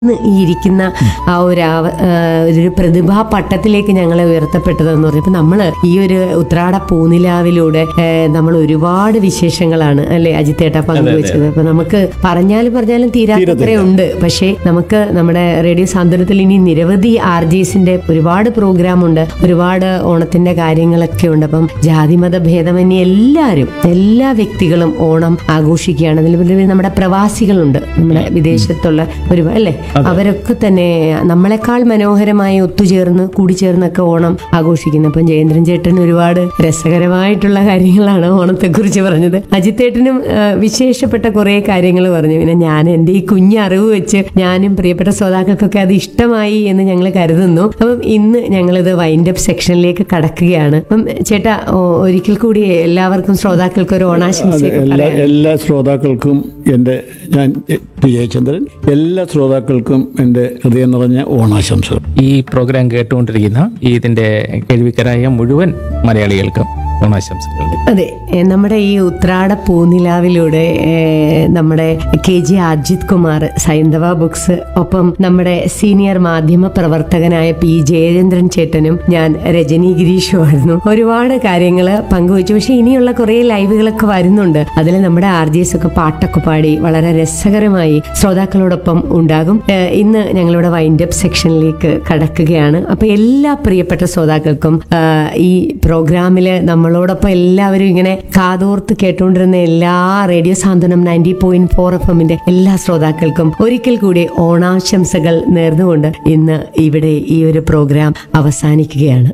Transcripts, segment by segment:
ഇന്ന് ഈ ഇരിക്കുന്ന ആ ഒരു ആവ- ആ, ഒരു പ്രതിഭാ പട്ടത്തിലേക്ക് ഞങ്ങളെ ഉയർത്തപ്പെട്ടതെന്ന് പറഞ്ഞപ്പോൾ നമ്മൾ ഈ ഒരു ഉത്രാട പൂനിലാവിലൂടെ നമ്മൾ ഒരുപാട് വിശേഷങ്ങളാണ് അല്ലെ അജിത്തേട്ട പങ്കുവെച്ചത് അപ്പൊ നമുക്ക് പറഞ്ഞാലും പറഞ്ഞാലും തീരാത്തത്രയുണ്ട് പക്ഷേ നമുക്ക് നമ്മുടെ റേഡിയോ സാന്ത്വനത്തിൽ ഇനി നിരവധി ആർ ജിസിന്റെ ഒരുപാട് പ്രോഗ്രാം ഉണ്ട് ഒരുപാട് ഓണത്തിന്റെ കാര്യങ്ങളൊക്കെ ഉണ്ട് അപ്പം ജാതിമത ഭേദമന്യേ എല്ലാവരും എല്ലാ വ്യക്തികളും ഓണം ആഘോഷിക്കുകയാണ് അതിൽ പിന്നെ നമ്മുടെ പ്രവാസികളുണ്ട് നമ്മുടെ വിദേശത്തുള്ള ഒരു അല്ലേ അവരൊക്കെ തന്നെ നമ്മളെക്കാൾ മനോഹരമായി ഒത്തുചേർന്ന് കൂടിച്ചേർന്നൊക്കെ ഓണം ആഘോഷിക്കുന്നു അപ്പം ജയേന്ദ്രൻ ചേട്ടൻ ഒരുപാട് രസകരമായിട്ടുള്ള കാര്യങ്ങളാണ് ഓണത്തെക്കുറിച്ച് പറഞ്ഞത് അജിത്തേട്ടനും ആ, വിശേഷപ്പെട്ട കുറേ കാര്യങ്ങൾ പറഞ്ഞു പിന്നെ ഞാൻ എൻ്റെ ഈ കുഞ്ഞ് അറിവ് വെച്ച് ഞാനും പ്രിയപ്പെട്ട ശ്രോതാക്കൾക്കൊക്കെ അത് ഇഷ്ടമായി എന്ന് ഞങ്ങൾ കരുതുന്നു അപ്പം ഇന്ന് ഞങ്ങളിത് വൈൻഡപ്പ് സെക്ഷനിലേക്ക് കടക്കുകയാണ് അപ്പം ചേട്ടാ ഓ- ഒരിക്കൽ കൂടി എല്ലാവർക്കും ശ്രോതാക്കൾക്ക് ഒരു അതെ ഓണാശംസയൊക്കെ എല്ലാ പറയാം എല്ലാ ശ്രോതാക്കൾക്കും എൻ്റെ ഞാൻ പി ജയചന്ദ്രൻ എല്ലാ ശ്രോതാക്കൾക്കും എൻ്റെ ഹൃദയം നിറഞ്ഞ ഓണാശംസകൾ ഈ പ്രോഗ്രാം കേട്ടുകൊണ്ടിരിക്കുന്ന ഈ ഇതിന്റെ കേൾവിക്കരായ മുഴുവൻ മലയാളികൾക്കും ഓണാശംസകൾ അതെ ഏ, നമ്മുടെ ഈ ഉത്രാട പൂനിലാവിലൂടെ ഏ, നമ്മുടെ K G Ajith Kumar Saindhava books ഒപ്പം നമ്മുടെ സീനിയർ മാധ്യമ പ്രവർത്തകനായ പി ജയചന്ദ്രൻ ചേട്ടനും ഞാൻ രജനി ഗിരീഷുമായിരുന്നു ഒരുപാട് കാര്യങ്ങൾ പങ്കുവച്ചു പക്ഷെ ഇനിയുള്ള കുറെ ലൈവുകളൊക്കെ വരുന്നുണ്ട് അതിൽ നമ്മുടെ ആർ ജി എസ് ഒക്കെ പാട്ടൊക്കെ പാടി വളരെ രസകരമായി ശ്രോതാക്കളോടൊപ്പം ഉണ്ടാകും ഏ, ഇന്ന് ഞങ്ങളുടെ വൈൻഡപ്പ് സെക്ഷനിലേക്ക് കടക്കുകയാണ് അപ്പൊ എല്ലാ പ്രിയപ്പെട്ട ശ്രോതാക്കൾക്കും ആ, ഈ പ്രോഗ്രാമില് നമ്മളോടൊപ്പം എല്ലാവരും ഇങ്ങനെ കാതോർത്ത് കേട്ടുകൊണ്ടിരുന്ന എല്ലാ radio Santhwanam ninety point four F എമ്മിന്റെ എല്ലാ ശ്രോതാക്കൾക്കും ഒരിക്കൽ കൂടി ഓണാശംസകൾ നേർന്നുകൊണ്ട് ഇന്ന് ഇവിടെ ഈ ഒരു പ്രോഗ്രാം അവസാനിക്കുകയാണ്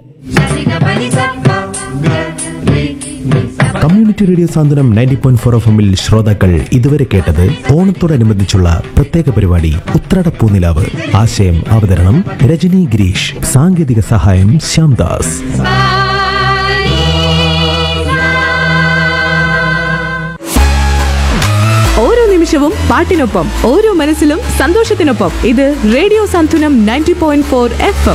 community radio Santhwanam ninety point four F എമ്മിൽ ശ്രോതാക്കൾ ഇതുവരെ കേട്ടത് ഓണത്തോടനുബന്ധിച്ചുള്ള പ്രത്യേക പരിപാടി ഉത്രാട പൂനിലാവ് ആശയം അവതരണം രജനി ഗിരീഷ് സാങ്കേതിക സഹായം ശ്യാംദാസ് ഓരോ നിമിഷവും പാട്ടിനൊപ്പം ഓരോ മനസ്സിലും സന്തോഷത്തിനൊപ്പം ഇത് radio Santhwanam ninety point four F M